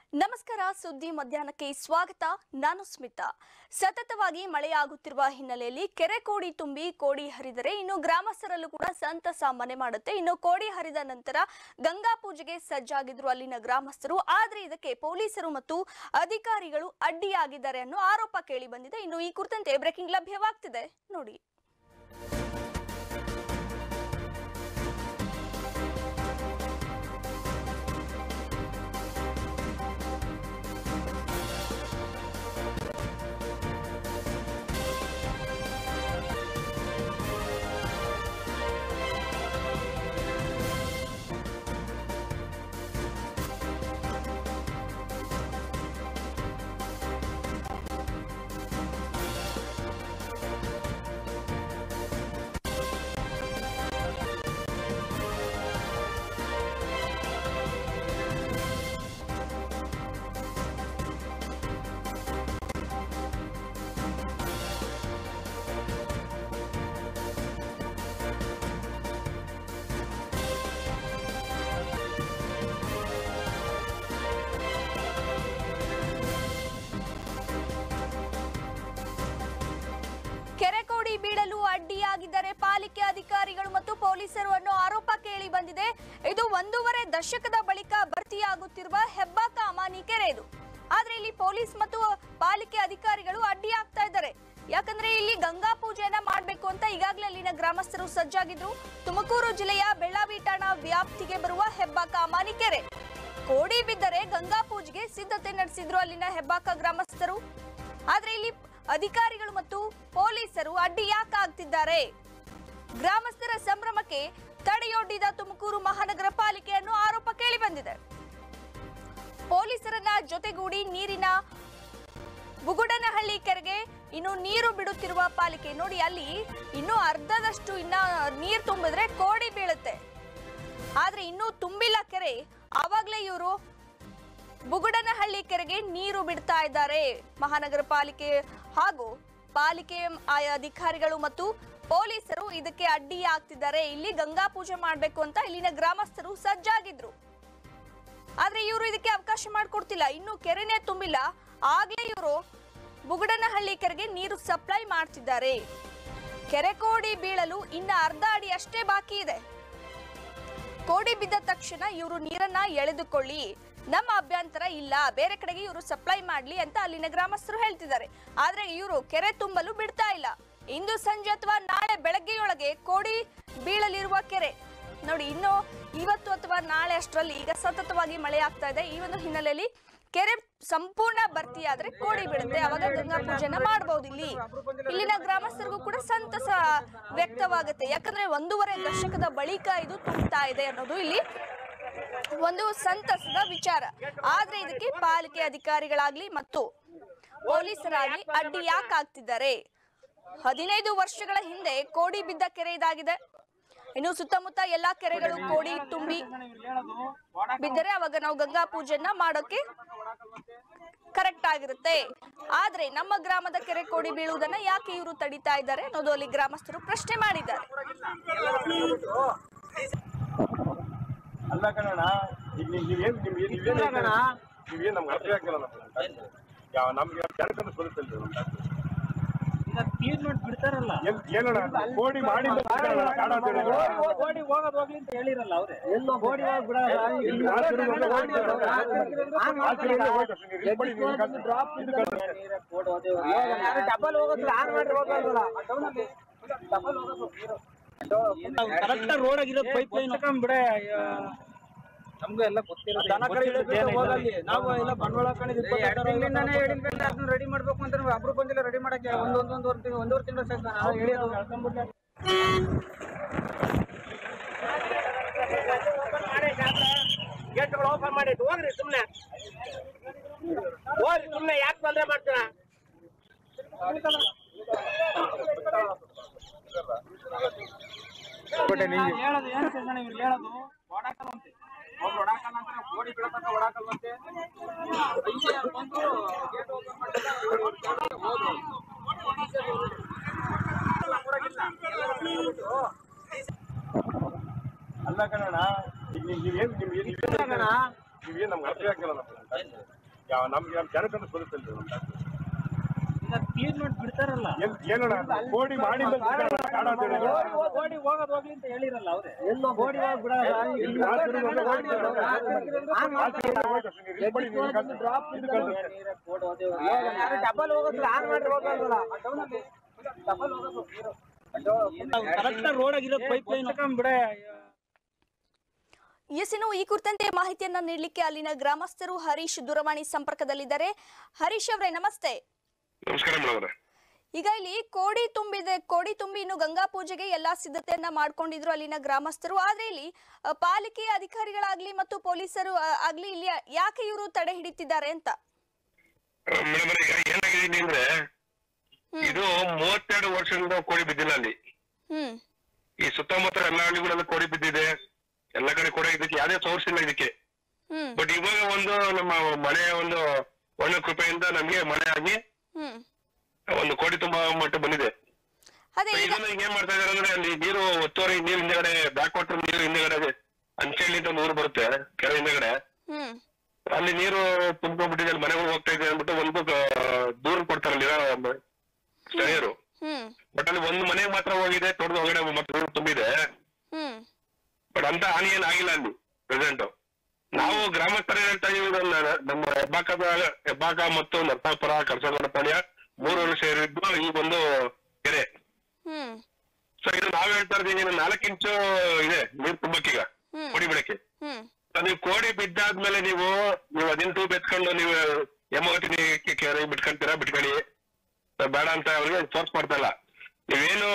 ನಮಸ್ಕಾರ ಸುದ್ದಿ ಮಧ್ಯಾಹ್ನಕ್ಕೆ ಸ್ವಾಗತ ನಾನು ಸ್ಮಿತಾ ಸತತವಾಗಿ ಮಳೆಯಾಗುತ್ತಿರುವ ಹಿನ್ನೆಲೆಯಲ್ಲಿ ಕೆರೆ ಕೋಡಿ ತುಂಬಿ ಕೋಡಿ ಹರಿದರೆ ಇನ್ನು ಗ್ರಾಮಸ್ಥರಲ್ಲೂ ಕೂಡ ಸಂತಸ ಮನೆ ಮಾಡುತ್ತೆ ಇನ್ನು ಕೋಡಿ ಹರಿದ ನಂತರ ಗಂಗಾ ಪೂಜೆಗೆ ಸಜ್ಜಾಗಿದ್ರು ಅಲ್ಲಿನ ಗ್ರಾಮಸ್ಥರು ಆದ್ರೆ ಇದಕ್ಕೆ ಪೊಲೀಸರು ಮತ್ತು ಅಧಿಕಾರಿಗಳು ಅಡ್ಡಿಯಾಗಿದ್ದಾರೆ ಅನ್ನೋ ಆರೋಪ ಕೇಳಿ ಬಂದಿದೆ ಇನ್ನು ಈ ಕುರಿತಂತೆ ಬ್ರೇಕಿಂಗ್ ಲಭ್ಯವಾಗ್ತಿದೆ ನೋಡಿ ಕೆರೆಕೋಡಿ ಬೀಳಲು ಅಡ್ಡಿಯಾಗಿದ್ದರೆ ಪಾಲಿಕೆ ಅಧಿಕಾರಿಗಳು ಮತ್ತು ಪೊಲೀಸರು ಅನ್ನೋ ಆರೋಪ ಕೇಳಿ ಬಂದಿದೆ ಇದು ಒಂದೂವರೆ ದಶಕದ ಬಳಿಕ ಭರ್ತಿಯಾಗುತ್ತಿರುವ ಹೆಬ್ಬಾಕ ಅಮಾನಿ ಕೆರೆ ಇದು ಆದ್ರೆ ಇಲ್ಲಿ ಪೊಲೀಸ್ ಮತ್ತು ಪಾಲಿಕೆ ಅಧಿಕಾರಿಗಳು ಅಡ್ಡಿಯಾಗ್ತಾ ಇದ್ದಾರೆ ಯಾಕಂದ್ರೆ ಇಲ್ಲಿ ಗಂಗಾ ಪೂಜೆಯನ್ನ ಮಾಡ್ಬೇಕು ಅಂತ ಈಗಾಗಲೇ ಅಲ್ಲಿನ ಗ್ರಾಮಸ್ಥರು ಸಜ್ಜಾಗಿದ್ರು ತುಮಕೂರು ಜಿಲ್ಲೆಯ ಬೆಳ್ಳಾವಿ ಠಾಣಾ ವ್ಯಾಪ್ತಿಗೆ ಬರುವ ಹೆಬ್ಬಾಕ ಅಮಾನಿ ಕೆರೆ ಕೋಡಿ ಬಿದ್ದರೆ ಗಂಗಾ ಪೂಜೆಗೆ ಸಿದ್ಧತೆ ನಡೆಸಿದ್ರು ಅಲ್ಲಿನ ಹೆಬ್ಬಾಕ ಗ್ರಾಮಸ್ಥರು ಆದ್ರೆ ಇಲ್ಲಿ ಅಧಿಕಾರಿಗಳು ಮತ್ತು ಪೊಲೀಸರು ಅಡ್ಡಿ ಯಾಕೆ ಆಗ್ತಿದ್ದಾರೆ ಗ್ರಾಮಸ್ಥರ ಸಂಭ್ರಮಕ್ಕೆ ತಡೆಯೊಡ್ಡಿದ ತುಮಕೂರು ಮಹಾನಗರ ಪಾಲಿಕೆ ಅನ್ನೋ ಆರೋಪ ಕೇಳಿ ಬಂದಿದೆ ಪೊಲೀಸರನ್ನ ಜೊತೆಗೂಡಿ ನೀರಿನ ಬುಗುಡನಹಳ್ಳಿ ಕೆರೆಗೆ ಇನ್ನು ನೀರು ಬಿಡುತ್ತಿರುವ ಪಾಲಿಕೆ ನೋಡಿ ಅಲ್ಲಿ ಇನ್ನು ಅರ್ಧದಷ್ಟು ಇನ್ನ ನೀರು ತುಂಬಿದ್ರೆ ಕೋಡಿ ಬೀಳುತ್ತೆ ಆದ್ರೆ ಇನ್ನೂ ತುಂಬಿಲ್ಲ ಕೆರೆ ಆವಾಗ್ಲೇ ಇವರು ಬುಗುಡನಹಳ್ಳಿ ಕೆರೆಗೆ ನೀರು ಬಿಡ್ತಾ ಇದ್ದಾರೆ ಮಹಾನಗರ ಪಾಲಿಕೆ ಹಾಗೂ ಪಾಲಿಕೆ ಆಯಾ ಅಧಿಕಾರಿಗಳು ಮತ್ತು ಪೊಲೀಸರು ಇದಕ್ಕೆ ಅಡ್ಡಿ ಆಗ್ತಿದ್ದಾರೆ ಇಲ್ಲಿ ಗಂಗಾ ಪೂಜೆ ಮಾಡ್ಬೇಕು ಅಂತ ಇಲ್ಲಿನ ಗ್ರಾಮಸ್ಥರು ಸಜ್ಜಾಗಿದ್ರು ಆದ್ರೆ ಇವರು ಇದಕ್ಕೆ ಅವಕಾಶ ಮಾಡಿಕೊಡ್ತಿಲ್ಲ ಇನ್ನು ಕೆರೆನೇ ತುಂಬಿಲ್ಲ ಆಗ್ಲೇ ಇವರು ಬುಗುಡನಹಳ್ಳಿ ಕೆರೆಗೆ ನೀರು ಸಪ್ಲೈ ಮಾಡ್ತಿದ್ದಾರೆ ಕೆರೆ ಕೋಡಿ ಬೀಳಲು ಇನ್ನ ಅರ್ಧ ಅಡಿ ಅಷ್ಟೇ ಬಾಕಿ ಇದೆ ಕೋಡಿ ಬಿದ್ದ ತಕ್ಷಣ ಇವರು ನೀರನ್ನ ಎಳೆದುಕೊಳ್ಳಿ ನಮ್ಮ ಅಭ್ಯಂತರ ಇಲ್ಲ ಬೇರೆ ಕಡೆಗೆ ಇವರು ಸಪ್ಲೈ ಮಾಡ್ಲಿ ಅಂತ ಅಲ್ಲಿನ ಗ್ರಾಮಸ್ಥರು ಹೇಳ್ತಿದ್ದಾರೆ ಆದ್ರೆ ಇವರು ಕೆರೆ ತುಂಬಲು ಬಿಡ್ತಾ ಇಲ್ಲ ಇಂದು ಸಂಜೆ ಅಥವಾ ನಾಳೆ ಬೆಳಗ್ಗೆಯೊಳಗೆ ಕೋಡಿ ಬೀಳಲಿರುವ ಕೆರೆ ನೋಡಿ ಇನ್ನು ಇವತ್ತು ಅಥವಾ ನಾಳೆ ಅಷ್ಟರಲ್ಲಿ ಈಗ ಸತತವಾಗಿ ಮಳೆ ಆಗ್ತಾ ಇದೆ ಈ ಒಂದು ಹಿನ್ನೆಲೆಯಲ್ಲಿ ಕೆರೆ ಸಂಪೂರ್ಣ ಭರ್ತಿಯಾದ್ರೆ ಕೋಡಿ ಬೀಳುತ್ತೆ ಅವಾಗ ಗಂಗಾ ಪೂಜೆನ ಮಾಡಬಹುದು ಇಲ್ಲಿ ಇಲ್ಲಿನ ಗ್ರಾಮಸ್ಥರಿಗೂ ಕೂಡ ಸಂತಸ ವ್ಯಕ್ತವಾಗುತ್ತೆ ಯಾಕಂದ್ರೆ ಒಂದೂವರೆ ದಶಕದ ಬಳಿಕ ಇದು ತುಂಬ್ತಾ ಇದೆ ಅನ್ನೋದು ಇಲ್ಲಿ ಒಂದು ಸಂತಸದ ವಿಚಾರ ಆದ್ರೆ ಇದಕ್ಕೆ ಪಾಲಿಕೆ ಅಧಿಕಾರಿಗಳಾಗ್ಲಿ ಮತ್ತು ಪೊಲೀಸರಾಗ್ಲಿ ಅಡ್ಡಿ ಯಾಕೆ ಆಗ್ತಿದ್ದಾರೆ ಹದಿನೈದು ವರ್ಷಗಳ ಹಿಂದೆ ಕೋಡಿ ಬಿದ್ದ ಕೆರೆ ಇದಾಗಿದೆ ಇನ್ನು ಸುತ್ತಮುತ್ತ ಎಲ್ಲಾ ಕೆರೆಗಳು ಕೋಡಿ ತುಂಬಿ ಬಿದ್ದರೆ ಅವಾಗ ನಾವು ಗಂಗಾ ಪೂಜೆಯನ್ನ ಮಾಡೋಕೆ ಕರೆಕ್ಟ್ ಆಗಿರುತ್ತೆ ಆದ್ರೆ ನಮ್ಮ ಗ್ರಾಮದ ಕೆರೆ ಕೋಡಿ ಬೀಳುವುದನ್ನ ಯಾಕೆ ಇವರು ತಡಿತಾ ಇದ್ದಾರೆ ಅನ್ನೋದು ಅಲ್ಲಿ ಗ್ರಾಮಸ್ಥರು ಪ್ರಶ್ನೆ ಮಾಡಿದ್ದಾರೆ ಅಲ್ಲ ಕಣಣ್ಣ ಈಗ ನೀವ್- ನೀವೇನ್ ನಿಮ್ಗೆ ನೀವೇನ್ ಅಣ್ಣ? ನೀವೇನ್ ನಮ್ಗೆ ಅರ್ಥ ಆಗ್ತಿಲ್ಲ ನಮ್ಗೆ ಯಾವ ನಮ್ಗೆ ಜನಕನ್ನು ಸೋಲಿಸಲ್ರಿ ಈಗ ತೀರ್ಮಾನ ಬಿಡ್ತಾರಲ್ಲ ಏನ್ ಏನಣ್ಣ ಕೋಡಿ ಮಾಡಿ ಓಡಿ ಹೋಗೋದು ಹೋಗ್ಲಿ ಅಂತ ಹೇಳಿರಲ್ಲ ಅವ್ರೆ ಓಡಿ ಹೋಗಿ ಬಿಡಲ್ಲ ಇಲ್ಲಿ ಆಚರಣೆ ಎಲ್ಲ ಹೋಗ್ತಾ ಇರೋದು. ಆಚರಣೆ ಹೋಗ್ತಾ ಇರೋದು. ನೀವು ಇಲ್ಲಿ ಬನ್ನಿ, ನೀವು ಇಲ್ಲಿ ಕಳ್ಸಿ. ಇದು ಕಳ್ಸಿ. ಡಬಲ್ ಹೋಗೋದು ಆನ್ ಮಾಡಿ ಹೋಗಲ್ವಲ್ಲ ಡಬಲ್ ಹೋಗೋದು ಕರೆಕ್ಟ್ ರೋಡ್ ಆಗಿರೋದು ಪೈಪ್ ಲೈನ್ ಬಿಡೆ ನಮ್ಗೂ ಎಲ್ಲ ಗೊತ್ತಿರೋ ದನ ಕಡೆ ಇಳಿದ್ಬಿಟ್ಟು ಹೋಗಲ್ಲಿ. ನಾವು ಎಲ್ಲ ಬಂಡವಾಳ ಹಾಕೊಂಡಿದ್ದು ಇಪ್ಪತ್ತೈದು ಸಾವಿರ ಅದನ್ನ ರೆಡಿ ಮಾಡ್ಬೇಕು ಅಂತ ನಾವು ಅಬ್ರು ಬಂದಿಲ್ಲ ರೆಡಿ ಮಾಡಕ್ಕೆ ಒಂದ್ ಒಂದ್ ಒಂದೂವರೆ ತಿಂಗಳು ಒಂದೂವರೆ ತಿಂಗಳು ಸಾಕು ನಾನು ಹೇಳಿದ್ದು ಗೇಟ್ಗಳು ಓಪನ್ ಮಾಡಿ ಹೋಗ್ರಿ ಸುಮ್ನೆ ಹೋಗ್ರಿ ಸುಮ್ನೆ ಯಾಕೆ ತೊಂದ್ರೆ ಮಾಡ್ತೀರಾ ಹೇಳೋದು ಏನ್ ಸಜ್ಜನ ಇವ್ರು ಹೇಳೋದು ಓಡಾಕಲ್ವಂತೆ ಒಬ್ರು ಓಡಾಕಲ್ಲ ಅಂತಾರೆ ಓಡಿ ಬಿಡತಕ್ಕ ಓಡಾಕಲ್ವಂತೆ ಹಿಂಗೆ ಬಂದು ಗೇಟ್ ಓಪನ್ ಮಾಡಿದ್ರೆ ಹೋದ್ರು. ಅಲ್ಲ ಕಣಣ್ಣ ಈಗ ನೀವ್- ನೀವೇನ್ ನಿಮ್ಗೆ ನೀವೇನ್ ನೀವೇನ್ ನಮ್ಗೆ ಅರ್ಥ ಆಗಿಲ್ಲ ನಮ್ಗೆ ಯಾವ ನಮ್ಗೆ ನಮ್ಮ ಜನಕ್ಕಂತ ಬರುತ್ತಲ್ಲ ಕ್ಲೀನ್ ಮಾಡಿ ಬಿಡ್ತಾರಲ್ಲ ಏನ್ ಏನಣ್ಣ ಕೋಡಿ ಮಾಡಿ ಗೋಡಿ ಹೋಗೋದ್ ಹೋಗ್ಲಿ ಅಂತ ಹೇಳಿರಲ್ಲ ಅವ್ರೆ ಎಲ್ಲೋ ಗೋಡಿ ಹೋಗಿ ಬಿಡಲ್ಲ ಇಲ್ಲಿ ಆಚರಣೆ ಒಂದು ಗೋಡಿ ಇದೆ. ಆಚರಣೆ ಹೋಯ್ತು ಅಷ್ಟೇ, ನೀವು ಹಿಂಪಡಿ ನೀವು ಕಳ್ಸಿ. ಇದು ಕಳ್ಸಿ. ಡಬಲ್ ಹೋಗೋದು ಆನ್ ಮಾಡಿ ಹೋಗಲ್ವಲ್ಲ ಕರೆಕ್ಟ್ ರೋಡ್ ಆಗಿರೋ ಪೈಪ್ ಲೈನ್ ಬಿಡ ಎಸ್ ಇನ್ನು ಈ ಕುರಿತಂತೆ ಮಾಹಿತಿಯನ್ನ ನೀಡಲಿಕ್ಕೆ ಅಲ್ಲಿನ ಗ್ರಾಮಸ್ಥರು ಹರೀಶ್ ದೂರವಾಣಿ ಸಂಪರ್ಕದಲ್ಲಿದ್ದಾರೆ ಹರೀಶ್ ಅವರೇ ನಮಸ್ತೆ ನಮಸ್ಕಾರ ಮೇಡಮ್ ಈಗ ಇಲ್ಲಿ ಕೋಡಿ ತುಂಬಿದೆ ಕೋಡಿ ತುಂಬಿ ಇನ್ನು ಗಂಗಾ ಪೂಜೆಗೆ ಎಲ್ಲಾ ಸಿದ್ಧತೆಯನ್ನ ಮಾಡ್ಕೊಂಡಿದ್ರು ಅಲ್ಲಿನ ಗ್ರಾಮಸ್ಥರು ಆದ್ರೆ ಇಲ್ಲಿ ಅ, ಪಾಲಿಕೆ ಅಧಿಕಾರಿಗಳಾಗ್ಲಿ ಮತ್ತು ಪೊಲೀಸರು ಅ, ಆಗ್ಲಿ ಇಲ್ಲಿ ಯಾಕೆ ಇವರು ತಡೆ ಹಿಡಿತಿದ್ದಾರೆ ಅಂತ ಮೇಡಮ್ ಈಗ ಏನಾಗಿದೆ ಅಂದ್ರೆ ಇದು ಮೂವತ್ತೆರಡು ವರ್ಷದಿಂದ ಕೋಡಿ ಬಿದ್ದಿಲ್ಲ ಅಲ್ಲಿ ಹ್ಮ್ ಈ ಸುತ್ತಮುತ್ತ ಎಲ್ಲ ಹಳ್ಳಿಗಳೆಲ್ಲ ಕೋಡಿ ಬಿದ್ದಿದೆ ಎಲ್ಲ ಕಡೆ ಕೋಡಿ ಇದಕ್ಕೆ ಯಾವ್ದೇ ಸೋರ್ಸ್ ಇಲ್ಲ ಇದಕ್ಕೆ ಹ್ಮ್ ಬಟ್ ಇವಾಗ ಒಂದು ನಮ್ಮ ಮನೆಯ ಒಂದು ಒಳ್ಳೆ ಕೃಪೆಯಿಂದ ನಮ್ಗೆ ಮನೆ ಆಗಿ ಹ್ಮ್ ಒಂದು ಕೋಟಿ ತುಂಬಾ ಮಟ್ಟ ಬಂದಿದೆ ಅದೇ So ಈಗ ಇದನ್ನ ಈಗ ಏನ್ ಮಾಡ್ತಾ ಇದಾರೆ ಅಂದ್ರೆ ಅಲ್ಲಿ ನೀರು ಒತ್ತುವರಿ ನೀರು ಹಿಂದೆಗಡೆ ಬ್ಯಾಕ್ ವಾಟರ್ ನೀರು ಹಿಂದೆಗಡೆ ಅಂಚೆಳ್ಳಿ ಅಂತ ಒಂದು ಊರು ಬರುತ್ತೆ ಕೆರೆ ಹಿಂದೆಗಡೆ ಹ್ಮ್ ಅಲ್ಲಿ ನೀರು ತುಂಬ್ಕೊಂಡ್ಬಿಟ್ಟಿದೆ ಅಲ್ಲಿ ಮನೆಗಳು ಹೋಗ್ತಾ ಇದೆ ಅಂದ್ಬಿಟ್ಟು ಒಂದು ಆ, ದೂರ ಕೊಡ್ತಾರೆ ಅಲ್ಲಿ ಇರೋ ಸ್ಥಳೀಯರು ಹ್ಮ್ ಬಟ್ ಅಲ್ಲಿ ಒಂದು ಮನೆಗೆ ಮಾತ್ರ ಹೋಗಿದೆ ತೋಟದ ಹೊರಗಡೆ ಮತ್ತೆ ನೀರು ತುಂಬಿದೆ ಹ್ಮ್ ಬಟ್ ಅಂತ ಹಾನಿ ಏನ್ ಆಗಿಲ್ಲ ಅಲ್ಲಿ ಪ್ರೆಸೆಂಟ್ ನಾವು ಗ್ರಾಮಸ್ಥರ ಹೇಳ್ತಾ ಇದೀವಿ ನಮ್ಮ- ನಮ್ಮ ಹೆಬ್ಬಾಕದ ಹೆಬ್ಬಾಕ ಮತ್ತು ನರಸಾಪುರ ಕರ್ಸಗಡ ಪಾಳ್ಯ ಮೂರೂರು ಸೇರಿದ್ದು ಈ ಒಂದು ಕೆರೆ ಹ್ಮ್ ಸೊ ಇದು ನಾವ್ ಹೇಳ್ತಾ ಇದ್ದೀವಿ ಇನ್ನು ನಾಲ್ಕು ಇಂಚು ಇದೆ ನೀರು ತುಂಬಕ್ಕೀಗ ಹ್ಮ್. ಕೋಡಿ ಬೆಳಕ್ಕೆ ಹ್ಮ್ ಸೊ ನೀವು ಕೋಡಿ ಬಿದ್ದಾದ್ಮೇಲೆ ನೀವು ನೀವು ಅದನ್ನ ತೂ ಬೆತ್ಕೊಂಡು ನೀವು ಯಮಗತಿ ನೀರಿಗೆ ಕೆರೆ ಬಿಟ್ಕೊಂತೀರಾ ಬಿಟ್ಕೊಳ್ಳಿ ನಾವ್ ಬೇಡ ಅಂತ ಅವ್ರಿಗೆ ಫೋರ್ಸ್ ಮಾಡ್ತಾ ಇಲ್ಲ ನೀವೇನು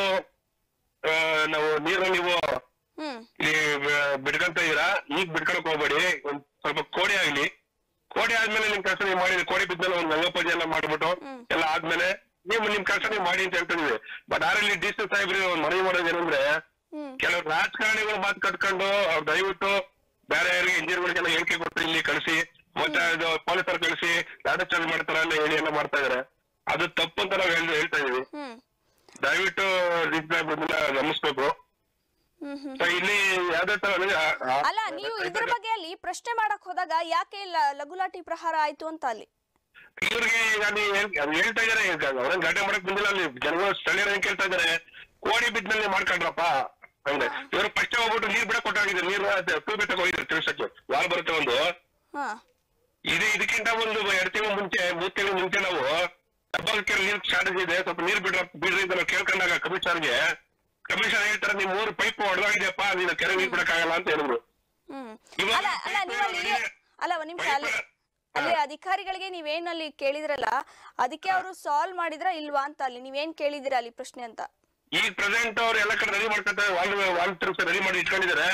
ಆ, ನಾವು ನೀರು ನೀವು ಹ್ಮ್ ಇಲ್ಲಿ ಬ- ಬಿಡ್ಕೊಂತ ಇದೀರಾ ಈಗ ಬಿಡ್ಕೊಳಕ್ ಹೋಗ್ಬೇಡಿ ಒಂದ್ ಸ್ವಲ್ಪ ಕೋಡಿ ಆಗ್ಲಿ ಕೋಡಿ ಆದ್ಮೇಲೆ ನಿಮ್ ಕೆಲಸ ನೀವು ಮಾಡಿ ಕೋಡಿ ಬಿದ್ಮೇಲೆ ಒಂದ್ ಗಂಗಾ ಪೂಜೆ ಎಲ್ಲ ಮಾಡ್ಬಿಟ್ಟು ಹ್ಮ್. ಎಲ್ಲ ಆದ್ಮೇಲೆ ನೀವು ನಿಮ್ ಕೆಲಸ ನೀವು ಮಾಡಿ ಅಂತ ಹೇಳ್ತಿದೀವಿ ಬಟ್ ಆರಲ್ಲಿ ಡಿ ಸಿ ಸಾಹೇಬ್ರಿಗೆ ಒಂದ್ ಮನವಿ ಮಾಡೋದು ಏನಂದ್ರೆ ಹ್ಮ್ ಕೆಲವು ರಾಜಕಾರಣಿಗಳು ಮಾತು ಕಟ್ಕೊಂಡು ಅವ್ರು ದಯವಿಟ್ಟು ಬೇರೆ ಯಾರಿಗೆ ಇಂಜಿನಿಯರ್ಗಳಿಗೆಲ್ಲ ಹೇಳಿಕೆ ಕೊಟ್ಟು ಇಲ್ಲಿ ಕಳಿಸಿ ಮತ್ತೆ ಇದು ಪೊಲೀಸರು ಕಳಿಸಿ ಲಾಠಿ ಚಾರ್ಜ್ ಮಾಡ್ತಾರ ಎಲ್ಲ ಹೇಳಿ ಎಲ್ಲ ಮಾಡ್ತಾ ಇದಾರೆ ಅದು ತಪ್ಪು ಅಂತ ನಾವು ಹೇಳ್- ಹೇಳ್ತಾ ಇದೀವಿ ಹ್ಮ್ ದಯವಿಟ್ಟು ಇದನ್ನ ಗಮನಿಸ್ಬೇಕು ಹ್ಮ್ ಹ್ಮ್ So ಇಲ್ಲಿ ಯಾವ್ದೇ ತರ ಅಂದ್ರೆ ಆ- ಆ- ಅಲ್ಲ ನೀವು ಇದ್ರ ಬಗ್ಗೆ ಅಲ್ಲಿ ಪ್ರಶ್ನೆ ಮಾಡಕ್ ಹೋದಾಗ ಯಾಕೆ ಲ- ಲಘುಲಾಟಿ ಪ್ರಹಾರ ಆಯ್ತು ಅಂತ ಅಲ್ಲಿ ಇವ್ರಿಗೆ ಈಗ ಅಲ್ಲಿ ಹೇಳ್- ಅದು ಹೇಳ್ತಾ ಇದಾರೆ ಈಗ ಅವ್ರನ್ನ ಗಲಾಟೆ ಮಾಡಕ್ ಬಂದಿಲ್ಲ ಅಲ್ಲಿ ಜನಗಳು ಸ್ಥಳೀಯರು ಏನ್ ಕೇಳ್ತಾ ಇದಾರೆ ಕೋಡಿ ಬಿದ್ದಲ್ಲಿ ಮಾಡ್ಕೊಂಡ್ರಪ್ಪ ಹಂಗೆ ಇವರು ಫಸ್ಟ್ ಹೋಗ್ಬಿಟ್ಟು ನೀರ್ ಬಿಡಕ್ ಕೊಟ್ಟಾಗಿದೆ ನೀರು ಟೂ ಬಿಟ್ಟಕ್ ಹೋಗಿದ್ರು ತಿಳ್ಸಕ್ಕೆ ವಾಲ್ ಬರುತ್ತೆ ಒಂದು ಹಾ ಇದು ಇದಕ್ಕಿಂತ ಒಂದು ಎರಡ್ ತಿಂಗಳು ಮುಂಚೆ ಮೂರ್ ತಿಂಗಳು ಮುಂಚೆ ನಾವು ಹಬ್ಬಕ್ಕೆ ನೀರ್ ಶಾರ್ಟೇಜ್ ಇದೆ ಸ್ವಲ್ಪ ನೀರ್ ಬಿಡ್ರ ಬಿಡ್ರಿ ಅಂತ ನಾವು ಕೇಳ್ಕೊಂಡಾಗ ಕಮಿಷನರ್ಗೆ ಕಮಿಷನರ್ ಹೇಳ್ತಾರೆ ನಿಮ್ ಮೂರು ಪೈಪ್ ಹೊಡೆದಾಗಿದೆಯಪ್ಪ ನೀನು ಕೆರೆ ನೀರ್ ಬಿಡಕ್ಕಾಗಲ್ಲ ಅಂತ ಹೇಳಿದ್ರು ಹ್ಮ್ ಇವಾಗ ಅಲ್ಲ ಅಲ್ಲ ನೀವು ಅಲ್ಲಿ ಅಲ್ಲ ಒಂದ್ ನಿಮಿಷ ಅಲ್ಲಿ ಅಲ್ಲಿ ಅಧಿಕಾರಿಗಳಿಗೆ ನೀವೇನ್ ಅಲ್ಲಿ ಕೇಳಿದ್ರಲ್ಲ ಅದಕ್ಕೆ ಅವರು ಸಾಲ್ವ್ ಮಾಡಿದ್ರ ಇಲ್ವಾ ಅಂತ ಅಲ್ಲಿ ನೀವೇನ್ ಕೇಳಿದಿರ ಅಲ್ಲಿ ಪ್ರಶ್ನೆ ಅಂತ ಈಗ ಪ್ರೆಸೆಂಟ್ ಅವ್ರು ಎಲ್ಲ ಕಡೆ ರೆಡಿ ಮಾಡ್ಕೊತಾರೆ ವಾಲ್ ವಾಲ್ ತಿರುಗಿಸಿ ರೆಡಿ ಮಾಡಿ ಇಟ್ಕೊಂಡಿದ್ದಾರೆ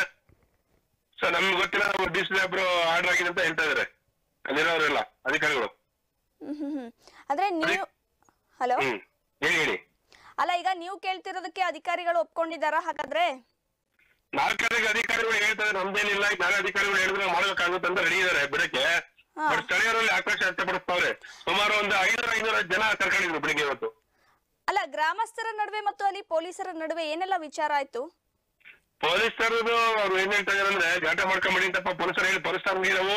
ಸೊ ನಮ್ಗೆ ಗೊತ್ತಿಲ್ಲ ನಾವು ಡಿ ಸಿ ಸಾಹೇಬ್ರು ಆರ್ಡರ್ ಆಗಿದೆ ಅಂತ ಹೇಳ್ತಾ ಇದಾರೆ ಅಲ್ಲಿರೋರೆಲ್ಲ ಅಧಿಕಾರಿಗಳು ಹ್ಮ್ ಹ್ಮ್ ಹ್ಮ್ ಅಂದ್ರೆ ನೀವು ಹಲೋ ಹ್ಮ್ ಹೇಳಿ ಹೇಳಿ ಅಲ್ಲ ಈಗ ನೀವು ಕೇಳ್ತಿರೋದಕ್ಕೆ ಅಧಿಕಾರಿಗಳು ಒಪ್ಕೊಂಡಿದಾರಾ ಹಾಗಾದ್ರೆ ನಾಲ್ಕರಿಗೆ ಅಧಿಕಾರಿಗಳು ಹೇಳ್ತಾ ಇದ್ದಾರೆ ನಮ್ದೇನಿಲ್ಲ ಈಗ ನಾಳೆ ಅಧಿಕಾರಿಗಳು ಹೇಳಿದ್ರೆ ಮಾಡ್ಬೇಕಾಗುತ್ತೆ ಅಂತ ರೆಡಿ ಇದಾರೆ ಬಿಡಕ್ಕೆ ಹಾ. ಬಟ್ ಸ್ಥಳೀಯರಲ್ಲಿ ಆಕ್ರೋಶ ವ್ಯಕ್ತಪಡಿಸ್ತಾವ್ರೆ ಸುಮಾರು ಒಂದು ಐನೂರ ಐನೂರ ಜನ ಕರ್ಕೊಂಡಿದ್ರು ಬೆಳಿಗ್ಗೆ ಇವತ್ತು ಅಲ್ಲ ಗ್ರಾಮಸ್ಥರ ನಡುವೆ ಮತ್ತು ಅಲ್ಲಿ ಪೊಲೀಸರ ನಡುವೆ ಏನೆಲ್ಲ ವಿಚಾರ ಆಯ್ತು ಪೊಲೀಸರದು ಅವ್ರು ಏನ್ ಹೇಳ್ತಾ ಇದಾರೆ ಅಂದ್ರೆ ಗಾಟ ಮಾಡ್ಕೊಂಬಿಡಿ ಅಂತಪ್ಪ ಪೊಲೀಸರು ಹೇಳಿ ಪೊಲೀಸರಿಗೆ ನಾವು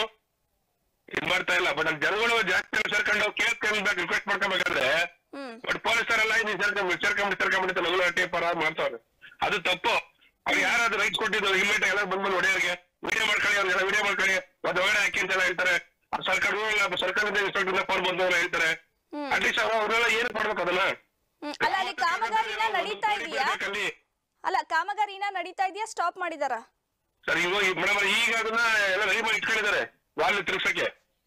ಇದ್ ಮಾಡ್ತಾ ಇಲ್ಲ ಬಟ್ ಅಲ್ಲಿ ಜನಗಳು ಜಾಸ್ತಿ ಸೇರ್ಕೊಂಡು ಕೇಳ್ಕೊಂಡ್ಬೇಕು ರಿಕ್ವೆಸ್ಟ್ ಮಾಡ್ಕೊಬೇಕಾದ್ರೆ ಹ್ಮ್ ಬಟ್ ಪೊಲೀಸರೆಲ್ಲ ಇದು ಸೇರ್ಕೊಂಡ್ ಸೇರ್ಕೊಂಬಿಡಿ ಸೇರ್ಕೊಂಬಿಡಿ ಲಘು ಟೇಪರ್ ಮಾಡ್ತಾವ್ರೆ ಅದು ತಪ್ಪು ಅವ್ರು ಯಾರಾದ್ರೂ ರೈಟ್ ಕೊಟ್ಟಿದ್ದು ಇಮ್ಮಿಡಿಯೇಟ್ ಎಲ್ಲ ಬಂದ್ ಬಂದು ಹೊಡೆಯೋರಿಗೆ ವಿಡಿಯೋ ಮಾಡ್ಕೊಳ್ಳಿ ಅವ್ರಿಗೆಲ್ಲ ವಿಡಿಯೋ ಮಾಡ್ಕೊಳ್ಳಿ ಮತ್ತೆ ಒಳಗಡೆ ಹಾಕಿ ಅಂತೆಲ್ಲ ಹೇಳ್ತಾರೆ ಆ ಸರ್ಕಾರ ಇಲ್ಲ ಸರ್ಕಾರದ ಇನ್ಸ್ಪೆಕ್ಟರ್ ಫೋನ್ ಬಂದು ಅವ್ರು ಹೇಳ್ತಾರೆ ಹ್ಮ್. ಅಟ್ಲೀಸ್ಟ್ ಅವ್ರು ಅವ್ರೆಲ್ಲ ಏನು ಮಾಡ್ಬೇಕು ಅದನ್ನ ಹ್ಮ್ ಅಲ್ಲ ಅಲ್ಲಿ ಕಾಮಗಾರಿನ ನಡೀತಾ ಇದೆಯಾ ಅಲ್ಲಿ ಅಲ್ಲ ಕಾಮಗಾರಿನ ನಡೀತಾ ಇದೆಯಾ ಸ್ಟಾಪ್ ಮಾಡಿದಾರಾ ಸರ್ ಇವಾಗ ಮೇಡಮ್ ಈಗ ಅದನ್ನ ಎಲ್ಲ ರೆಡಿ ಮಾಡಿ ಇಟ್ಕೊಂಡಿದ್ದಾರೆ ವಾಲ್ ತಿರ್ಗ್ಸಕ್ಕೆ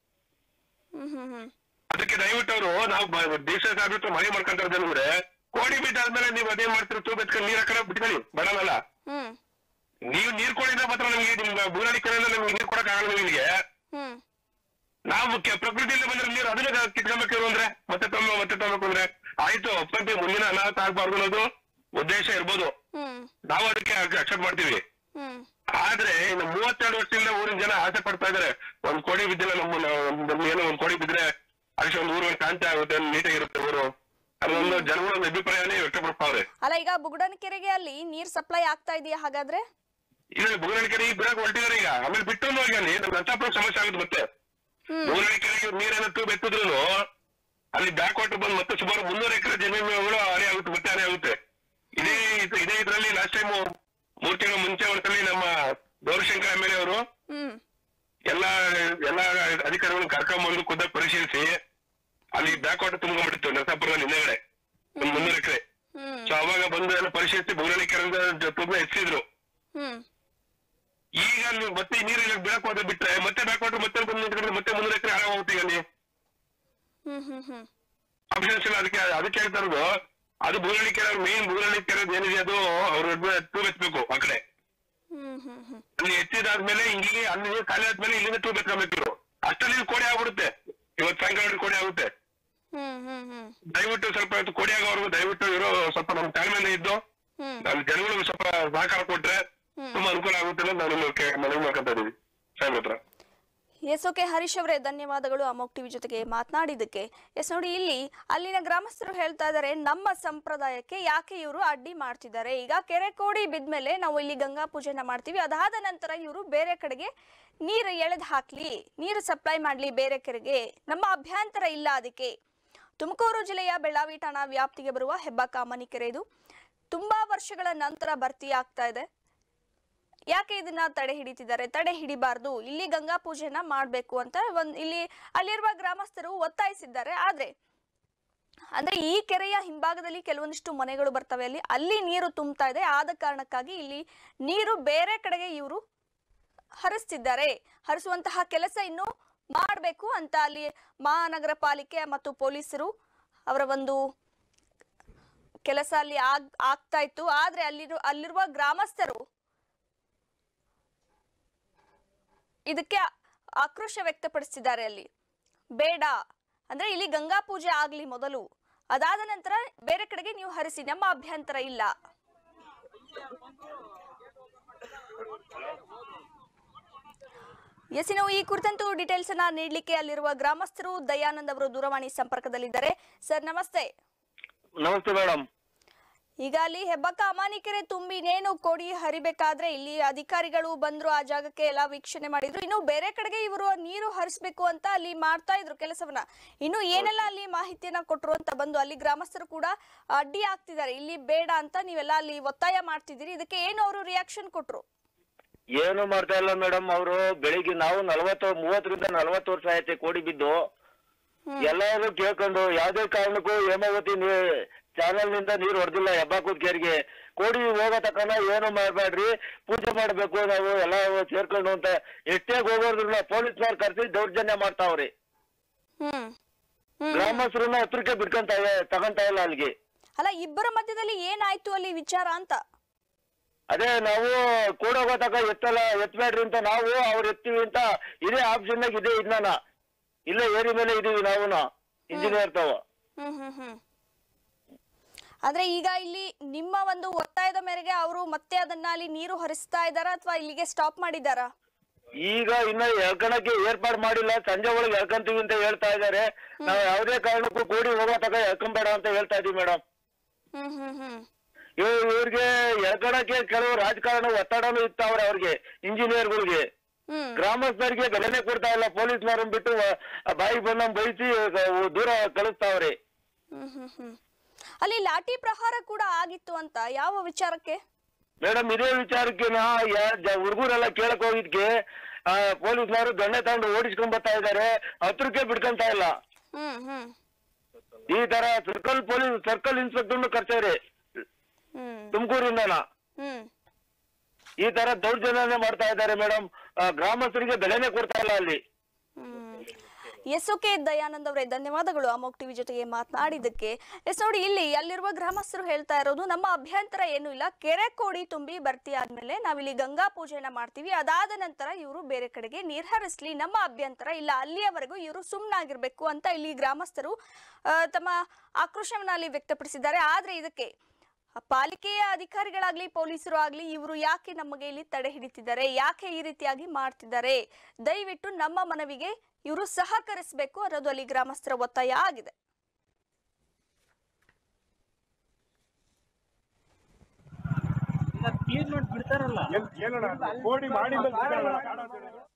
ಹ್ಮ್ ಹ್ಮ್ ಹ್ಮ್ ಅದಕ್ಕೆ ದಯವಿಟ್ಟು ಅವರು ನಾವು ದೇಶ ಸಾಬಿಟ್ಟು ಮನೆ ಮಾಡ್ಕೊಂತ ಇರೋದಂದ್ರೆ ಕೋಡಿ ಬಿದ್ದಾದ್ಮೇಲೆ ನೀವು ಅದೇ ಮಾಡ್ತೀರಿ ತೂ ಬೆತ್ಕೊಂಡು ನೀರ್ ಹಾಕಲ್ಲ ಬಿಟ್ಕೊಳ್ಳಿ ಬಡನಲ್ಲ ಹ್ಮ್ ನೀವು ನೀರ್ ಕೊಡಿದ್ರೆ ಮಾತ್ರ ನಮ್ಗೆ ನಿಮ್ ಬುಗಾಡಿ ಕಡೆಯಿಂದ ನಮ್ಗೆ ನೀರ್ ಕೊಡಕ್ ಆಗಲ್ಲ ನಿಮಗೆ ಹ್ಮ್ ನಾವು ಕೆ- ಪ್ರಕೃತಿಯಿಂದ ಬಂದ್ರೆ ನೀರು ಅದನ್ನ ಕಿತ್ಕೊಬೇಕು ಅಂದ್ರೆ ಮತ್ತೆ ತಮ್ಮ ಮತ್ತೆ ತಗೋಬೇಕು ಅಂದ್ರೆ ಆಯ್ತು ಒಪ್ಪಂತೆ ಮುಂದಿನ ಅನಾಹುತ ಆಗ್ಬಾರ್ದು ಅನ್ನೋದು ಉದ್ದೇಶ ಇರ್ಬೋದು ಹ್ಮ್ ನಾವು ಅದಕ್ಕೆ ಅಕ್ಸೆಪ್ಟ್ ಮಾಡ್ತೀವಿ ಹ್ಮ್ ಆದ್ರೆ ಇನ್ನು ಮೂವತ್ತೆರಡು ವರ್ಷದಿಂದ ಊರಿನ ಜನ ಆಸೆ ಪಡ್ತಾ ಇದಾರೆ ಒಂದ್ ಕೋಡಿ ಬಿದ್ದಿಲ್ಲ ನಮ್ಮ ನಮ್ಗೆ ಏನೋ ಒಂದ್ ಕೋಡಿ ಬಿದ್ರೆ ಅದಕ್ಕೆ ಒಂದು ಊರು ಕಾಂತಿ ಆಗುತ್ತೆ ನೀಟಾಗಿರುತ್ತೆ ಊರು ಅದೊಂದು ಜನಗಳ ಒಂದು ಅಭಿಪ್ರಾಯನೇ ವ್ಯಕ್ತಪಡಿಸ್ತಾವ್ರೆ ಅಲ್ಲ ಈಗ ಬುಗುಡನ ಕೆರೆಗೆ ಅಲ್ಲಿ ನೀರ್ ಸಪ್ಲೈ ಆಗ್ತಾ ಇದೆಯಾ ಹಾಗಾದ್ರೆ ಇಲ್ಲ ಬುಗುನಳಿಕೆರೆ ಈಗ ಬಿಡಕ್ ಹೊರಟಿದಾರೆ ಈಗ ಆಮೇಲೆ ಬಿಟ್ಟು ಹೋಗಿ ಅಲ್ಲಿ ನಮ್ಮ ನರಸಾಪುರ ಸಮಸ್ಯೆ ಆಗುತ್ತೆ ಮತ್ತೆ ಹ್ಮ್ ಬುಗುನಳಿಕೆರೆಗೆ ನೀರೇನ ತೂಬ್ ಎತ್ತಿದ್ರು ಅಲ್ಲಿ ಬ್ಯಾಕ್ ವಾಟರ್ ಬಂದು ಮತ್ತೆ ಸುಮಾರು ಮುನ್ನೂರು ಎಕರೆ ಜಮೀನುಗಳು ಹಾನಿ ಆಗುತ್ತೆ ಮತ್ತೆ ಹಾನಿ ಆಗುತ್ತೆ ಇದೇ ಇದ್- ಇದೇ ಇದ್ರಲ್ಲಿ ಲಾಸ್ಟ್ ಟೈಮ್ ಮೂರ್ ತಿಂಗಳ ಮುಂಚೆ ಒಂದ್ಸಲಿ ನಮ್ಮ ಗೌರಶಂಕರ್ ಎಂ ಎಲ್ ಅವರು ಹ್ಮ್ ಎಲ್ಲಾ ಎಲ್ಲಾ ಅಧಿಕಾರಿಗಳನ್ನು ಕರ್ಕೊಂಡ್ಬಂದು ಖುದ್ದಾಗಿ ಪರಿಶೀಲಿಸಿ ಅಲ್ಲಿ ಬ್ಯಾಕ್ ವಾಟರ್ ತುಂಬಿಕೊಂಡಿತ್ತು ನರಸಾಪುರದಲ್ಲಿ ಹಿಂದೆಗಡೆ ಒಂದು ಮುನ್ನೂರು ಎಕರೆ ಹ್ಮ್ ಸೊ ಅವಾಗ ಬಂದು ಎಲ್ಲ ಪರಿಶೀಲಿಸಿ ಬುಗುನಳಿಕೆರೆ ತುಂಬ ಎತ್ತಿದ್ರು ಹ್ಮ್ ಈಗ ಅಲ್ಲಿ ಮತ್ತೆ ನೀರು ಇಲ್ಲಿ ಬಿಡಕ್ ಹೋದ್ರೆ ಬಿಟ್ರೆ ಮತ್ತೆ ಬ್ಯಾಕ್ ವಾಟರ್ ಮತ್ತೆ ಬಂದು ನಿಂತ್ಕೊಂಡ್ರೆ ಮತ್ತೆ ಮುನ್ನೂರು ಎಕರೆ ಹಾಳ ಹೋಗುತ್ತೆ ಈಗ ಅಲ್ಲಿ ಹ್ಮ್ ಹ್ಮ್ ಹ್ಮ್ ಆಪ್ಷನ್ಸ್ ಇಲ್ಲ ಅದಕ್ಕೆ ಅದಕ್ಕೆ ಹೇಳ್ತಾ ಇರೋದು ಅದು ಬುಗುನಳ್ಳಿ ಕೆರೆ ಮೇನ್ ಬುಗುನಳ್ಳಿ ಕೆರೆ ಏನಿದೆ ಅದು ಅವ್ರ ಟೂಬ್ ಎತ್ತಬೇಕು ಆ ಕಡೆ ಹ್ಮ್ ಹ್ಮ್ ಹ್ಮ್ ಅಲ್ಲಿ ಎತ್ತಿದಾದ್ಮೇಲೆ ಇಲ್ಲಿ ಅಲ್ಲಿ ನೀರು ಖಾಲಿ ಆದ್ಮೇಲೆ ಇಲ್ಲಿಂದ ಟೂಬ್ ಎತ್ಕೊಬೇಕು ಅಷ್ಟರಲ್ಲಿ ಇದು ಕೋಡಿ ಆಗ್ಬಿಡುತ್ತೆ ಇವತ್ತು ಸಾಯಂಕಾಲ ಕೋಡಿ ಆಗುತ್ತೆ ಹ್ಮ್ ಹ್ಮ್ ಹ್ಮ್ ದಯವಿಟ್ಟು ಸ್ವಲ್ಪ ಇವತ್ತು ಕೋಡಿ ಆಗೋವರೆಗೂ ದಯವಿಟ್ಟು ಇರೋ ಸ್ವಲ್ಪ ನಮ್ಮ ತಾಳ್ಮೆಯಿಂದ ಇದ್ದು ಹ್ಮ್ ಅಲ್ಲಿ ಜನಗಳಿಗೆ ಸ್ವಲ್ಪ ಸಹಕಾರ ಕೊಟ್ರೆ ತುಂಬಾ ಅನುಕೂಲ ಆಗುತ್ತೆ ಅಂತ ನಾನು ನಿಮ್ಮನ್ನ ಕೇ- ಮನವಿ ಮಾಡ್ಕೊಂತ ಇದೀವಿ ಸಾಹೇಬ್ ಹತ್ರ ಎಸ್ ಓಕೆ ಹರೀಶ್ ಅವರೇ ಧನ್ಯವಾದಗಳು ಅಮೋಕ್ ಟಿವಿ ಜೊತೆಗೆ ಮಾತನಾಡಿದ್ದಕ್ಕೆ ಎಸ್ ನೋಡಿ ಇಲ್ಲಿ ಅಲ್ಲಿನ ಗ್ರಾಮಸ್ಥರು ಹೇಳ್ತಾ ಇದ್ದಾರೆ ನಮ್ಮ ಸಂಪ್ರದಾಯಕ್ಕೆ ಯಾಕೆ ಇವರು ಅಡ್ಡಿ ಮಾಡ್ತಿದ್ದಾರೆ ಈಗ ಕೆರೆ ಕೋಡಿ ಬಿದ್ಮೇಲೆ ನಾವು ಇಲ್ಲಿ ಗಂಗಾ ಪೂಜೆನ ಮಾಡ್ತೀವಿ ಅದಾದ ನಂತರ ಇವರು ಬೇರೆ ಕಡೆಗೆ ನೀರು ಎಳೆದು ಹಾಕ್ಲಿ ನೀರು ಸಪ್ಲೈ ಮಾಡ್ಲಿ ಬೇರೆ ಕೆರೆಗೆ ನಮ್ಮ ಅಭ್ಯಂತರ ಇಲ್ಲ ಅದಕ್ಕೆ ತುಮಕೂರು ಜಿಲ್ಲೆಯ ಬೆಳ್ಳಾವಿ ಠಾಣಾ ವ್ಯಾಪ್ತಿಗೆ ಬರುವ ಹೆಬ್ಬಕಾಮನಿ ಕೆರೆ ಇದು ತುಂಬಾ ವರ್ಷಗಳ ನಂತರ ಭರ್ತಿ ಆಗ್ತಾ ಇದೆ ಯಾಕೆ ಇದನ್ನ ತಡೆ ಹಿಡಿತಿದ್ದಾರೆ ತಡೆ ಹಿಡಿಬಾರ್ದು ಇಲ್ಲಿ ಗಂಗಾ ಪೂಜೆನ ಮಾಡಬೇಕು ಅಂತ ಒಂದ್ ಇಲ್ಲಿ ಅಲ್ಲಿರುವ ಗ್ರಾಮಸ್ಥರು ಒತ್ತಾಯಿಸಿದ್ದಾರೆ ಆದ್ರೆ ಅಂದ್ರೆ ಈ ಕೆರೆಯ ಹಿಂಭಾಗದಲ್ಲಿ ಕೆಲವೊಂದಿಷ್ಟು ಮನೆಗಳು ಬರ್ತವೆ ಅಲ್ಲಿ ಅಲ್ಲಿ ನೀರು ತುಂಬ್ತಾ ಇದೆ ಆದ ಕಾರಣಕ್ಕಾಗಿ ಇಲ್ಲಿ ನೀರು ಬೇರೆ ಕಡೆಗೆ ಇವರು ಹರಿಸ್ತಿದ್ದಾರೆ ಹರಿಸುವಂತಹ ಕೆಲಸ ಇನ್ನು ಮಾಡಬೇಕು ಅಂತ ಅಲ್ಲಿ ಮಹಾನಗರ ಪಾಲಿಕೆ ಮತ್ತು ಪೊಲೀಸರು ಅವರ ಒಂದು ಕೆಲಸ ಅಲ್ಲಿ ಆಗ್ ಆಗ್ತಾ ಇತ್ತು ಆದ್ರೆ ಅಲ್ಲಿರು ಅಲ್ಲಿರುವ ಗ್ರಾಮಸ್ಥರು ಇದಕ್ಕೆ ಆಕ್ರೋಶ ವ್ಯಕ್ತಪಡಿಸಿದ್ದಾರೆ ಅಲ್ಲಿ ಬೇಡ ಅಂದ್ರೆ ಇಲ್ಲಿ ಗಂಗಾ ಪೂಜೆ ಆಗ್ಲಿ ಮೊದಲು ಅದಾದ ನಂತರ ಬೇರೆ ಕಡೆಗೆ ನೀವು ಹರಿಸಿ ನಮ್ಮ ಅಭ್ಯಂತರ ಇಲ್ಲ ಎಸ್ ಇನ್ನು ಈ ಕುರಿತಂತೂ ಡೀಟೇಲ್ಸ್ ಅನ್ನ ನೀಡಲಿಕ್ಕೆ ಅಲ್ಲಿರುವ ಗ್ರಾಮಸ್ಥರು ದಯಾನಂದ್ ಅವರು ದೂರವಾಣಿ ಸಂಪರ್ಕದಲ್ಲಿದ್ದಾರೆ ಸರ್ ನಮಸ್ತೆ ನಮಸ್ತೆ ಮೇಡಮ್ ಈಗ ಅಲ್ಲಿ ಹೆಬ್ಬಕ್ಕ ಅಮಾನಿಕೆರೆ ತುಂಬಿ ಇನ್ನೇನು ಕೊಡಿ ಹರಿಬೇಕಾದ್ರೆ ಇಲ್ಲಿ ಅಧಿಕಾರಿಗಳು ಬಂದ್ರು ಆ ಜಾಗಕ್ಕೆ ಎಲ್ಲ ವೀಕ್ಷಣೆ ಮಾಡಿದ್ರು ಇನ್ನು ಬೇರೆ ಕಡೆಗೆ ಇವರು ನೀರು ಹರಿಸ್ಬೇಕು ಅಂತ ಅಲ್ಲಿ ಮಾಡ್ತಾ ಇದ್ರು ಕೆಲಸವನ್ನ ಇನ್ನು ಏನೆಲ್ಲ ಅಲ್ಲಿ ಮಾಹಿತಿಯನ್ನ ಕೊಟ್ರು ಅಂತ ಬಂದು ಅಲ್ಲಿ ಗ್ರಾಮಸ್ಥರು ಕೂಡ ಅಡ್ಡಿ ಆಗ್ತಿದ್ದಾರೆ ಇಲ್ಲಿ ಬೇಡ ಅಂತ ನೀವೆಲ್ಲ ಅಲ್ಲಿ ಒತ್ತಾಯ ಮಾಡ್ತಿದ್ದೀರಿ ಇದಕ್ಕೆ ಏನು ಅವರು ರಿಯಾಕ್ಷನ್ ಕೊಟ್ರು ಏನು ಮಾಡ್ತಾ ಇಲ್ಲ ಮೇಡಮ್ ಅವರು ಬೆಳಿಗ್ಗೆ ನಾವು ನಲವತ್ತು ಮೂವತ್ತರಿಂದ ನಲವತ್ತು ವರ್ಷ ಆಯ್ತು ಕೋಡಿ ಬಿದ್ದು ಎಲ್ಲರೂ ಕೇಳ್ಕೊಂಡು ಯಾವ್ದೇ ಕಾರಣಕ್ಕೂ ಹೇಮಾವತಿ ಚಾನಲ್ ನಿಂದ ನೀರು ಹೊಡೆದಿಲ್ಲ ಹೆಬ್ಬಾಕೂದ್ ಕೇರಿಗೆ ಕೋಡಿ ಹೋಗೋ ತಕ್ಕನ ಏನು ಮಾಡ್ಬೇಡ್ರಿ ಪೂಜೆ ಮಾಡ್ಬೇಕು ನಾವು ಎಲ್ಲ ಸೇರ್ಕೊಂಡು ಅಂತ ಎಷ್ಟೇ ಹೋಗೋದ್ರನ್ನ ಪೊಲೀಸ್ನವ್ರು ಕರ್ಸಿ ದೌರ್ಜನ್ಯ ಮಾಡ್ತಾವ್ರಿ ಹ್ಮ್ ಹ್ಮ್ ಗ್ರಾಮಸ್ಥರನ್ನ ಹತ್ರಕ್ಕೆ ಬಿಟ್ಕೊಂತ ತಗೊಂತ ಇಲ್ಲ ಅಲ್ಲಿಗೆ ಅಲ್ಲ ಇಬ್ಬರ ಮಧ್ಯದಲ್ಲಿ ಏನಾಯ್ತು ಅಲ್ಲಿ ವಿಚಾರ ಅಂತ ಅದೇ ನಾವು ಕೂಡೋಗೋ ತಕ ಎತ್ತಲ್ಲ ಎತ್ತಬೇಡ್ರಿ ಅಂತ ನಾವು ಅವ್ರು ಎತ್ತೀವಿ ಅಂತ ಇದೇ ಆಪ್ಷನ್ ಇದೆ ಇದ್ನಾನ ಇಲ್ಲೇ ಏರಿ ಮೇಲೆ ಇದೀವಿ ನಾವು ಇಂಜಿನಿಯರ್ ತಾವ ಹ್ಮ್ ಹ್ಮ್ ಹ್ಮ್ ಆದ್ರೆ ಈಗ ಇಲ್ಲಿ ನಿಮ್ಮ ಒಂದು ಒತ್ತಾಯದ ಮೇರೆಗೆ ಅವರು ಮತ್ತೆ ಅದನ್ನ ಅಲ್ಲಿ ನೀರು ಹರಿಸ್ತಾ ಇದ್ದಾರಾ ಅಥವಾ ಇಲ್ಲಿಗೆ ಸ್ಟಾಪ್ ಮಾಡಿದಾರಾ ಈಗ ಇನ್ನ ಎಳ್ಕಣಕ್ಕೆ ಏರ್ಪಾಡು ಮಾಡಿಲ್ಲ ಸಂಜೆ ಒಳಗೆ ಎಳ್ಕಂತೀವಿ ಅಂತ ಹೇಳ್ತಾ ಇದಾರೆ ನಾವು ಯಾವುದೇ ಕಾರಣಕ್ಕೂ ಕೂಡಿ ಹೋಗೋ ತಕ ಎಳ್ಕೊಂಬೇಡ ಅಂತ ಹೇಳ್ತಾ ಇದೀವಿ ಮೇಡಮ್ ಹ್ಮ್ ಹ್ಮ್ ಹ್ಮ್ ಇವ್ ಇವ್ರಿಗೆ ಎಳ್ಕಣಕ್ಕೆ ಕೆಲವು ರಾಜಕಾರಣ ಒತ್ತಡನೂ ಇತ್ತಾವ್ರೆ ಅವ್ರಿಗೆ ಇಂಜಿನಿಯರ್ಗಳಿಗೆ ಹ್ಮ್ ಗ್ರಾಮಸ್ಥರಿಗೆ ಬೆಲೆನೇ ಕೊಡ್ತಾ ಇಲ್ಲ ಪೊಲೀಸ್ನವ್ರನ್ನ ಬಿಟ್ಟು ಆ ಬಾಯಿಗೆ ಬಂದಂಗ್ ಬೈಸಿ ಅಹ್, ದೂರ ಕಳಿಸ್ತಾವ್ರೆ ಹ್ಮ್ ಹ್ಮ್ ಹ್ಮ್ ಅಲ್ಲಿ ಲಾಠಿ ಪ್ರಹಾರ ಕೂಡ ಆಗಿತ್ತು ಅಂತ ಯಾವ ವಿಚಾರಕ್ಕೆ ಮೇಡಮ್ ಇದೇ ವಿಚಾರಕ್ಕೆ ನಾ ಹುಡುಗರೆಲ್ಲ ಕೇಳಕ್ ಹೋಗಿದ್ಕೆ ಆ, ಪೊಲೀಸ್ನವರು ದೊಣ್ಣೆ ತಗೊಂಡು ಓಡಿಸ್ಕೊಂಡ್ ಬರ್ತಾ ಇದಾರೆ ಹತ್ರಕ್ಕೆ ಬಿಡ್ಕೊಂತ ಇಲ್ಲ ಹ್ಮ್ ಹ್ಮ್ ಈ ತರ ಸರ್ಕಲ್ ಪೊಲೀಸ್ ಸರ್ಕಲ್ ಇನ್ಸ್ಪೆಕ್ಟರ್ನು ಕರ್ಸವ್ರಿ ಹ್ಮ್ ತುಮಕೂರಿಂದನ ಹ್ಮ್ ಈ ತರ ದೌರ್ಜನ್ಯನೇ ಮಾಡ್ತಾ ಇದ್ದಾರೆ ಮೇಡಮ್ ಗ್ರಾಮಸ್ಥರಿಗೆ ಬೆಲೆನೇ ಕೊಡ್ತಾ ಇಲ್ಲ ಅಲ್ಲಿ ಹ್ಮ್ ಎಸ್ ಓಕೆ ದಯಾನಂದ್ ಅವರೇ ಧನ್ಯವಾದಗಳು ಅಮೋಕ್ ಟಿವಿ ಜೊತೆಗೆ ಮಾತನಾಡಿದ್ದಕ್ಕೆ ಎಸ್ ನೋಡಿ ಇಲ್ಲಿ ಅಲ್ಲಿರುವ ಗ್ರಾಮಸ್ಥರು ಹೇಳ್ತಾ ಇರೋದು ನಮ್ಮ ಅಭ್ಯಂತರ ಏನು ಇಲ್ಲ ಕೆರೆ ಕೋಡಿ ತುಂಬಿ ಭರ್ತಿ ಆದ್ಮೇಲೆ ನಾವಿಲ್ಲಿ ಗಂಗಾ ಪೂಜೆನ ಮಾಡ್ತೀವಿ ಅದಾದ ನಂತರ ಇವರು ಬೇರೆ ಕಡೆಗೆ ನೀರ್ ಹರಿಸ್ಲಿ ನಮ್ಮ ಅಭ್ಯಂತರ ಇಲ್ಲ ಅಲ್ಲಿಯವರೆಗೂ ಇವರು ಸುಮ್ಮನಾಗಿರ್ಬೇಕು ಅಂತ ಇಲ್ಲಿ ಗ್ರಾಮಸ್ಥರು ಆ, ತಮ್ಮ ಆಕ್ರೋಶವನ್ನ ಅಲ್ಲಿ ವ್ಯಕ್ತಪಡಿಸಿದ್ದಾರೆ ಆದ್ರೆ ಇದಕ್ಕೆ ಆ ಪಾಲಿಕೆಯ ಅಧಿಕಾರಿಗಳಾಗ್ಲಿ ಪೊಲೀಸರು ಆಗ್ಲಿ ಇವರು ಯಾಕೆ ನಮಗೆ ಇಲ್ಲಿ ತಡೆ ಹಿಡಿತಿದ್ದಾರೆ ಯಾಕೆ ಈ ರೀತಿಯಾಗಿ ಮಾಡ್ತಿದ್ದಾರೆ ದಯವಿಟ್ಟು ನಮ್ಮ ಮನವಿಗೆ ಇವರು ಸಹಕರಿಸಬೇಕು ಅನ್ನೋದು ಅಲ್ಲಿ ಗ್ರಾಮಸ್ಥರ ಒತ್ತಾಯ ಆಗಿದೆ ಕ್ಲೀನ್ ಮಾಡಿ ಬಿಡ್ತಾರಲ್ಲ ಏನಣ್ಣ ಕೋಡಿ ಮಾಡಿ